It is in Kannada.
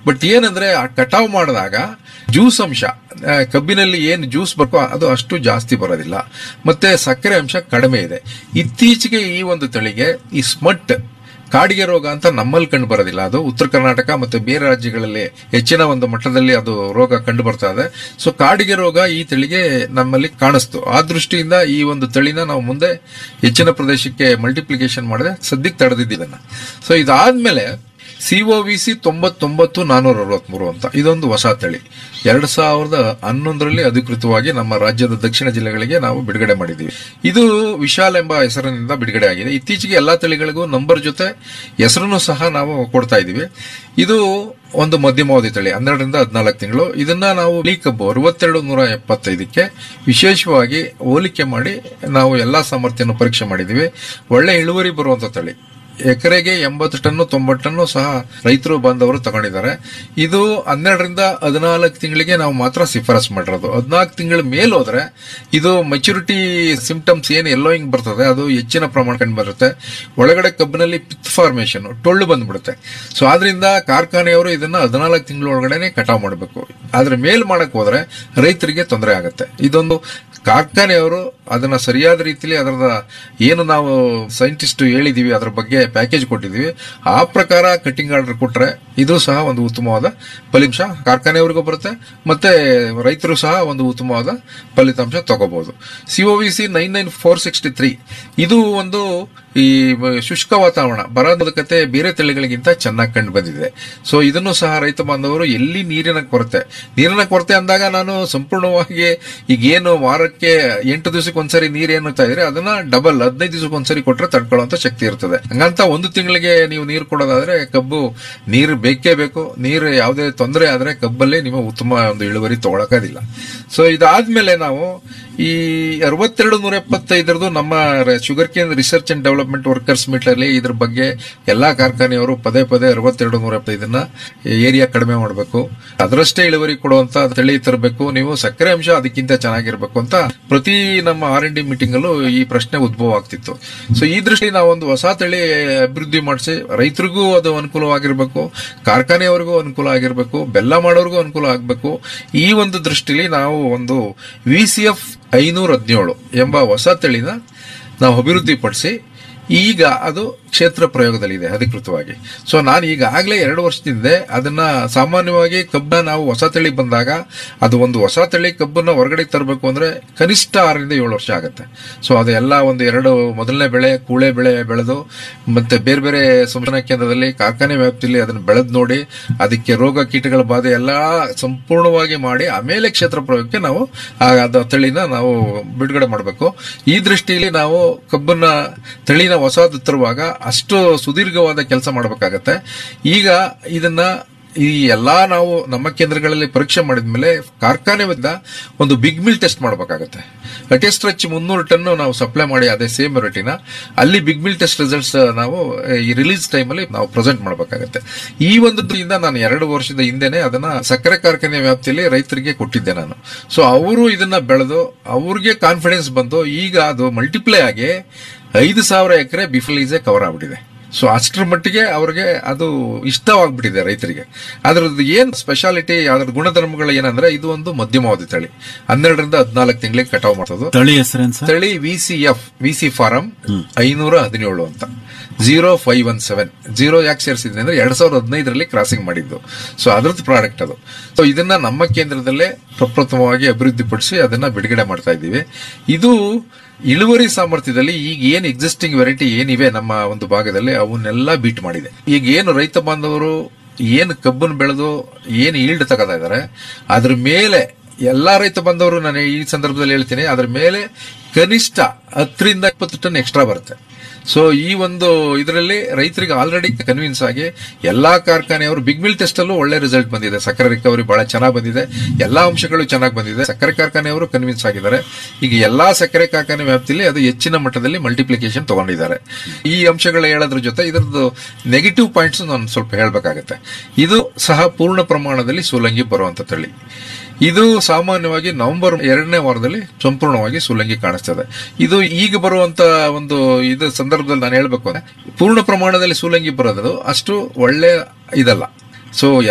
ಬಟ್ ಏನಂದ್ರೆ ಆ ಕಟಾವ್ ಮಾಡಿದಾಗ ಜ್ಯೂಸ್ ಅಂಶ ಆ, ಕಬ್ಬಿನಲ್ಲಿ ಏನು ಜ್ಯೂಸ್ ಬೇಕೋ ಅದು ಅಷ್ಟು ಜಾಸ್ತಿ ಬರೋದಿಲ್ಲ ಮತ್ತೆ ಸಕ್ಕರೆ ಅಂಶ ಕಡಿಮೆ ಇದೆ ಇತ್ತೀಚೆಗೆ ಈ ಒಂದು ತಳಿಗೆ ಈ ಸ್ಮಟ್ ಕಾಡಿಗೆ ರೋಗ ಅಂತ ನಮ್ಮಲ್ಲಿ ಕಂಡು ಬರೋದಿಲ್ಲ ಅದು ಉತ್ತರ ಕರ್ನಾಟಕ ಮತ್ತೆ ಬೇರೆ ರಾಜ್ಯಗಳಲ್ಲಿ ಹೆಚ್ಚಿನ ಒಂದು ಮಟ್ಟದಲ್ಲಿ ಅದು ರೋಗ ಕಂಡು ಬರ್ತಾ ಇದೆ ಸೊ ಕಾಡಿಗೆ ರೋಗ ಈ ತಳಿಗೆ ನಮ್ಮಲ್ಲಿ ಕಾಣಿಸ್ತು ಆ ದೃಷ್ಟಿಯಿಂದ ಈ ಒಂದು ತಳಿನ ನಾವು ಮುಂದೆ ಹೆಚ್ಚಿನ ಪ್ರದೇಶಕ್ಕೆ ಮಲ್ಟಿಪ್ಲಿಕೇಶನ್ ಮಾಡಿದ್ರೆ ಸದ್ಯಕ್ಕೆ ತಡೆದಿದ್ದನ್ನ ಸೊ ಇದಾದ್ಮೇಲೆ ಸಿಒವಿ ಸಿ ತೊಂಬತ್ತೊಂಬತ್ತು ನಾನೂರ ಅರವತ್ಮೂರು ಅಂತ ಇದೊಂದು ಹೊಸ ತಳಿ ಎರಡ್ ಸಾವಿರದ ಹನ್ನೊಂದರಲ್ಲಿ ಅಧಿಕೃತವಾಗಿ ನಮ್ಮ ರಾಜ್ಯದ ದಕ್ಷಿಣ ಜಿಲ್ಲೆಗಳಿಗೆ ನಾವು ಬಿಡುಗಡೆ ಮಾಡಿದ್ದೀವಿ ಇದು ವಿಶಾಲ್ ಎಂಬ ಹೆಸರಿನಿಂದ ಬಿಡುಗಡೆ ಆಗಿದೆ ಇತ್ತೀಚೆಗೆ ಎಲ್ಲಾ ತಳಿಗಳಿಗೂ ನಂಬರ್ ಜೊತೆ ಹೆಸರನ್ನು ಸಹ ನಾವು ಕೊಡ್ತಾ ಇದ್ದೀವಿ ಇದು ಒಂದು ಮಧ್ಯಮಾವಧಿ ತಳಿ ಹನ್ನೆರಡರಿಂದ ಹದಿನಾಲ್ಕು ತಿಂಗಳು ಇದನ್ನ ನಾವು ಬಿಳಿ ಕಬ್ಬು ಅರವತ್ತೆರಡು ನೂರ ಎಪ್ಪತ್ತೈದಕ್ಕೆ ವಿಶೇಷವಾಗಿ ಹೋಲಿಕೆ ಮಾಡಿ ನಾವು ಎಲ್ಲಾ ಸಾಮರ್ಥ್ಯವನ್ನು ಪರೀಕ್ಷೆ ಮಾಡಿದ್ದೀವಿ ಒಳ್ಳೆ ಇಳುವರಿ ಬರುವಂತ ತಳಿ ಎಕರೆಗೆ ಎಂಬತ್ತು ಟನ್ನು ತೊಂಬತ್ತು ಟನ್ನು ಸಹ ರೈತರು ಬಾಂಧವರು ತಗೊಂಡಿದ್ದಾರೆ ಇದು ಹನ್ನೆರಡರಿಂದ ಹದಿನಾಲ್ಕು ತಿಂಗಳಿಗೆ ನಾವು ಮಾತ್ರ ಶಿಫಾರಸ್ ಮಾಡಿರೋದು ಹದಿನಾಲ್ಕು ತಿಂಗಳ ಮೇಲೆ ಹೋದ್ರೆ ಇದು ಮೆಚುರಿಟಿ ಸಿಂಪ್ಟಮ್ಸ್ ಏನು ಎಲ್ಲೋಯಿಂಗ್ ಬರ್ತದೆ ಅದು ಹೆಚ್ಚಿನ ಪ್ರಮಾಣ ಕಂಡು ಬರುತ್ತೆ ಒಳಗಡೆ ಕಬ್ಬಿನಲ್ಲಿ ಪಿತ್ ಫಾರ್ಮೇಶನ್ ಟೊಳ್ಳು ಬಂದ್ಬಿಡುತ್ತೆ ಸೊ ಆದ್ರಿಂದ ಕಾರ್ಖಾನೆಯವರು ಇದನ್ನ ಹದಿನಾಲ್ಕು ತಿಂಗಳ ಒಳಗಡೆನೆ ಕಟಾವ್ ಮಾಡಬೇಕು ಆದ್ರೆ ಮೇಲ್ ಮಾಡಕ್ ಹೋದ್ರೆ ರೈತರಿಗೆ ತೊಂದರೆ ಆಗುತ್ತೆ ಇದೊಂದು ಕಾರ್ಖಾನೆಯವರು ಅದನ್ನ ಸರಿಯಾದ ರೀತಿಯಲ್ಲಿ ಅದರ ಏನು ನಾವು ಸೈಂಟಿಸ್ಟ್ ಹೇಳಿದೀವಿ ಅದರ ಬಗ್ಗೆ ಪ್ಯಾಕೇಜ್ ಕೊಟ್ಟಿದೀವಿ ಆ ಪ್ರಕಾರ ಕಟ್ಟಿಂಗ್ ಆರ್ಡರ್ ಕೊಟ್ರೆ ಇದು ಸಹ ಒಂದು ಉತ್ತಮವಾದ ಫಲಿತಾಂಶ ಕಾರ್ಖಾನೆಯವರಿಗೂ ಬರುತ್ತೆ ಮತ್ತೆ ರೈತರು ಸಹ ಒಂದು ಉತ್ತಮವಾದ ಫಲಿತಾಂಶ ತಗೋಬಹುದು COVC nine nine four sixty three ಇದು ಒಂದು ಈ ಶುಷ್ಕ ವಾತಾವರಣ ಬರೋದಕತೆ ಬೇರೆ ತಳಿಗಳಿಗಿಂತ ಚೆನ್ನಾಗಿ ಕಂಡು ಬಂದಿದೆ ಸೊ ಇದನ್ನು ಸಹ ರೈತ ಬಾಂಧವರು ಎಲ್ಲಿ ನೀರಿನ ಕೊರತೆ ನೀರಿನ ಕೊರತೆ ಅಂದಾಗ ನಾನು ಸಂಪೂರ್ಣವಾಗಿ ಈಗ ಏನು ವಾರಕ್ಕೆ ಎಂಟು ದಿವಸಕ್ಕೆ ಒಂದ್ಸರಿ ನೀರು ಏನು ಇದ್ರೆ ಅದನ್ನ ಡಬಲ್ ಹದಿನೈದು ದಿವಸಕ್ಕೆ ಒಂದ್ಸರಿ ಕೊಟ್ರೆ ತಡ್ಕೊಳ್ಳುವಂತ ಶಕ್ತಿ ಇರ್ತದೆ ಹಂಗಂತ ಒಂದು ತಿಂಗಳಿಗೆ ನೀವು ನೀರು ಕೊಡೋದಾದ್ರೆ ಕಬ್ಬು ನೀರು ಬೇಕೇ ಬೇಕು ನೀರು ಯಾವುದೇ ತೊಂದರೆ ಆದ್ರೆ ಕಬ್ಬಲ್ಲಿ ನೀವು ಉತ್ತಮ ಒಂದು ಇಳುವರಿ ತಗೊಳಕೋದಿಲ್ಲ ಸೊ ಇದಾದ್ಮೇಲೆ ನಾವು ಈ ಅರವತ್ತೆರಡು ನೂರ ಎಪ್ಪತ್ತೈದರದು ನಮ್ಮ sugar cane research and development workers meet ಅಲ್ಲಿ ಇದ್ರ ಬಗ್ಗೆ ಎಲ್ಲಾ ಕಾರ್ಖಾನೆಯವರು ಪದೇ ಪದೇ ಅರವತ್ತೆರಡು ನೂರ ಎಪ್ಪತ್ತೈದನ್ನ ಏರಿಯಾ ಕಡಿಮೆ ಮಾಡಬೇಕು ಅದರಷ್ಟೇ ಇಳುವರಿ ಕೊಡುವಂತ ತಳಿ ತರಬೇಕು ನೀವು ಸಕ್ಕರೆ ಅಂಶ ಅದಕ್ಕಿಂತ ಚೆನ್ನಾಗಿರ್ಬೇಕು ಅಂತ ಪ್ರತಿ ನಮ್ಮ ಆರ್ ಎನ್ ಡಿ ಮೀಟಿಂಗ್ ಅಲ್ಲೂ ಈ ಪ್ರಶ್ನೆ ಉದ್ಭವ ಆಗ್ತಿತ್ತು ಸೊ ಈ ದೃಷ್ಟಿ ನಾವೊಂದು ಹೊಸ ತಳಿ ಅಭಿವೃದ್ಧಿ ಮಾಡಿಸಿ ರೈತರಿಗೂ ಅದು ಅನುಕೂಲವಾಗಿರ್ಬೇಕು ಕಾರ್ಖಾನೆಯವರಿಗೂ ಅನುಕೂಲ ಆಗಿರ್ಬೇಕು ಬೆಲ್ಲ ಮಾಡೋರಿಗೂ ಅನುಕೂಲ ಆಗಬೇಕು ಈ ಒಂದು ದೃಷ್ಟಿಲಿ ನಾವು ಒಂದು ವಿ ಸಿ ಎಫ್ ಐನೂರ ಹದಿನೇಳು ಎಂಬ ಹೊಸ ತಳಿನ ನಾವು ಅಭಿವೃದ್ಧಿಪಡಿಸಿ ಈಗ ಅದು ಕ್ಷೇತ್ರ ಪ್ರಯೋಗದಲ್ಲಿದೆ ಅಧಿಕೃತವಾಗಿ ಸೊ ನಾನು ಈಗಾಗಲೇ ಎರಡು ವರ್ಷದಿಂದ ಅದನ್ನ ಸಾಮಾನ್ಯವಾಗಿ ಕಬ್ಬನ್ನ ನಾವು ಹೊಸ ತಳಿ ಬಂದಾಗ ಅದು ಒಂದು ಹೊಸ ತಳಿ ಕಬ್ಬನ್ನ ಹೊರಗಡೆ ತರಬೇಕು ಅಂದ್ರೆ ಕನಿಷ್ಠ ಆರರಿಂದ ಏಳು ವರ್ಷ ಆಗುತ್ತೆ ಸೊ ಅದೆಲ್ಲ ಒಂದು ಎರಡು ಮೊದಲನೇ ಬೆಳೆ ಕೂಳೆ ಬೆಳೆ ಬೆಳೆದು ಮತ್ತೆ ಬೇರೆ ಬೇರೆ ಸಂಶೋಧನಾ ಕೇಂದ್ರದಲ್ಲಿ ಕಾರ್ಖಾನೆ ವ್ಯಾಪ್ತಿಯಲ್ಲಿ ಅದನ್ನು ಬೆಳೆದು ನೋಡಿ ಅದಕ್ಕೆ ರೋಗ ಕೀಟಗಳ ಬಾಧೆ ಎಲ್ಲ ಸಂಪೂರ್ಣವಾಗಿ ಮಾಡಿ ಆಮೇಲೆ ಕ್ಷೇತ್ರ ಪ್ರಯೋಗಕ್ಕೆ ನಾವು ಆ ಅದ ತಳಿನ ನಾವು ಬಿಡುಗಡೆ ಮಾಡಬೇಕು ಈ ದೃಷ್ಟಿಯಲ್ಲಿ ನಾವು ಕಬ್ಬನ್ನ ತಳಿನ ಹೊಸದು ತರುವಾಗ ಅಷ್ಟು ಸುದೀರ್ಘವಾದ ಕೆಲಸ ಮಾಡಬೇಕಾಗತ್ತೆ ಈಗ ಇದನ್ನ ಈ ಎಲ್ಲಾ ನಾವು ನಮ್ಮ ಕೇಂದ್ರಗಳಲ್ಲಿ ಪರೀಕ್ಷೆ ಮಾಡಿದ್ಮೇಲೆ ಕಾರ್ಖಾನೆ ವಿರುದ್ಧ ಒಂದು ಬಿಗ್ ಮಿಲ್ ಟೆಸ್ಟ್ ಮಾಡಬೇಕಾಗತ್ತೆ ಅಟೆಸ್ಟ್ ರಚ್ ಮುನ್ನೂರು ಟನ್ ನಾವು ಸಪ್ಲೈ ಮಾಡಿ ಅದೇ ಸೇಮ್ ವೆರೈಟಿನ ಅಲ್ಲಿ ಬಿಗ್ ಮಿಲ್ ಟೆಸ್ಟ್ ರಿಸಲ್ಟ್ಸ್ ನಾವು ಈ ರಿಲೀಸ್ ಟೈಮ್ ಅಲ್ಲಿ ನಾವು ಪ್ರೆಸೆಂಟ್ ಮಾಡಬೇಕಾಗತ್ತೆ ಈ ಒಂದು ಇಂದ ನಾನು ಎರಡು ವರ್ಷದ ಹಿಂದೆನೆ ಅದನ್ನ ಸಕ್ಕರೆ ಕಾರ್ಖಾನೆ ವ್ಯಾಪ್ತಿಯಲ್ಲಿ ರೈತರಿಗೆ ಕೊಟ್ಟಿದ್ದೆ ನಾನು ಸೊ ಅವರು ಇದನ್ನ ಬೆಳೆದು ಅವ್ರಿಗೆ ಕಾನ್ಫಿಡೆನ್ಸ್ ಬಂದು ಈಗ ಅದು ಮಲ್ಟಿಪ್ಲೈ ಆಗಿ ಐದು ಸಾವಿರ ಎಕರೆ ಬಿಫಲೀಸೆ ಕವರ್ ಆಗ್ಬಿಟ್ಟಿದೆ ಸೊ ಅಷ್ಟರ ಮಟ್ಟಿಗೆ ಅವ್ರಿಗೆ ಅದು ಇಷ್ಟವಾಗ್ಬಿಟ್ಟಿದೆ ರೈತರಿಗೆ ಅದ್ರದ್ದು ಏನ್ ಸ್ಪೆಷಾಲಿಟಿ ಅದ್ರ ಗುಣಧರ್ಮಗಳು ಏನಂದ್ರೆ ಇದು ಒಂದು ಮಧ್ಯಮಾವಧಿ ತಳಿ ಹನ್ನೆರಡರಿಂದ ಹದಿನಾಲ್ಕು ತಿಂಗಳಿಗೆ ಕಟಾವ್ ಮಾಡೋದು ತಳಿ ಹೆಸರೇನ್ ಸರ್ ತಳಿ V C F V C farm ಐನೂರ ಹದಿನೇಳು ಅಂತ zero five one seven zero ಯಾಕೆ ಸೇರಿಸಿದ್ವಿ ಅಂದ್ರೆ ಎರಡ್ ಸಾವಿರದ ಹದಿನೈದರಲ್ಲಿ ಕ್ರಾಸಿಂಗ್ ಮಾಡಿದ್ದು ಸೊ ಅದ್ರದ್ದು ಪ್ರಾಡಕ್ಟ್ ಅದು ಸೊ ಇದನ್ನ ನಮ್ಮ ಕೇಂದ್ರದಲ್ಲೇ ಪ್ರಪ್ರಥಮವಾಗಿ ಅಭಿವೃದ್ಧಿಪಡಿಸಿ ಅದನ್ನ ಬಿಡುಗಡೆ ಮಾಡ್ತಾ ಇದ್ದೀವಿ ಇದು ಇಳುವರಿ ಸಾಮರ್ಥ್ಯದಲ್ಲಿ ಈಗ ಏನ್ ಎಕ್ಸಿಸ್ಟಿಂಗ್ ವೆರೈಟಿ ಏನಿವೆ ನಮ್ಮ ಒಂದು ಭಾಗದಲ್ಲಿ ಅವನ್ನೆಲ್ಲ ಬೀಟ್ ಮಾಡಿದೆ ಈಗ ಏನು ರೈತ ಬಾಂಧವರು ಏನು ಕಬ್ಬನ್ನು ಬೆಳೆದು ಏನು ಈಲ್ಡ್ ತಗೋತಾ ಇದ್ದಾರೆ ಅದ್ರ ಮೇಲೆ ಎಲ್ಲಾ ರೈತ ಬಂದವರು ನಾನು ಈ ಸಂದರ್ಭದಲ್ಲಿ ಹೇಳ್ತೀನಿ ಅದ್ರ ಮೇಲೆ ಕನಿಷ್ಠ ಹತ್ತರಿಂದ ಇಪ್ಪತ್ತು ಟನ್ ಎಕ್ಸ್ಟ್ರಾ ಬರುತ್ತೆ ಸೊ ಈ ಒಂದು ಇದರಲ್ಲಿ ರೈತರಿಗೆ ಆಲ್ರೆಡಿ ಕನ್ವಿನ್ಸ್ ಆಗಿ ಎಲ್ಲಾ ಕಾರ್ಖಾನೆಯವರು ಬಿಗ್ ಮಿಲ್ ಟೆಸ್ಟ್ ಅಲ್ಲೂ ಒಳ್ಳೆ ರಿಸಲ್ಟ್ ಬಂದಿದೆ ಸಕ್ಕರೆ ರಿಕವರಿ ಬಹಳ ಚೆನ್ನಾಗಿ ಬಂದಿದೆ ಎಲ್ಲಾ ಅಂಶಗಳು ಚೆನ್ನಾಗಿ ಬಂದಿದೆ ಸಕ್ಕರೆ ಕಾರ್ಖಾನೆಯವರು ಕನ್ವಿನ್ಸ್ ಆಗಿದ್ದಾರೆ ಈಗ ಎಲ್ಲಾ ಸಕ್ಕರೆ ಕಾರ್ಖಾನೆ ವ್ಯಾಪ್ತಿಯಲ್ಲಿ ಅದು ಹೆಚ್ಚಿನ ಮಟ್ಟದಲ್ಲಿ ಮಲ್ಟಿಪ್ಲಿಕೇಶನ್ ತಗೊಂಡಿದ್ದಾರೆ ಈ ಅಂಶಗಳು ಹೇಳೋದ್ರ ಜೊತೆ ಇದರದ್ದು ನೆಗೆಟಿವ್ ಪಾಯಿಂಟ್ಸ್ ನಾನು ಸ್ವಲ್ಪ ಹೇಳ್ಬೇಕಾಗತ್ತೆ ಇದು ಸಹ ಪೂರ್ಣ ಪ್ರಮಾಣದಲ್ಲಿ ಸೂಲಂಗಿ ಬರುವಂತ ತಳಿ ಇದು ಸಾಮಾನ್ಯವಾಗಿ ನವೆಂಬರ್ ಎರಡನೇ ವಾರದಲ್ಲಿ ಸಂಪೂರ್ಣವಾಗಿ ಸುಲಂಗಿ ಕಾಣಿಸ್ತದೆ ಇದು ಈಗ ಬರುವಂತ ಒಂದು ಇದು ಸಂದರ್ಭದಲ್ಲಿ ನಾನು ಹೇಳ್ಬೇಕು ಅಂದ್ರೆ ಪೂರ್ಣ ಪ್ರಮಾಣದಲ್ಲಿ ಸೂಲಂಗಿ ಬರೋದು ಅಷ್ಟು ಒಳ್ಳೆ ಇದಲ್ಲ ಸೊ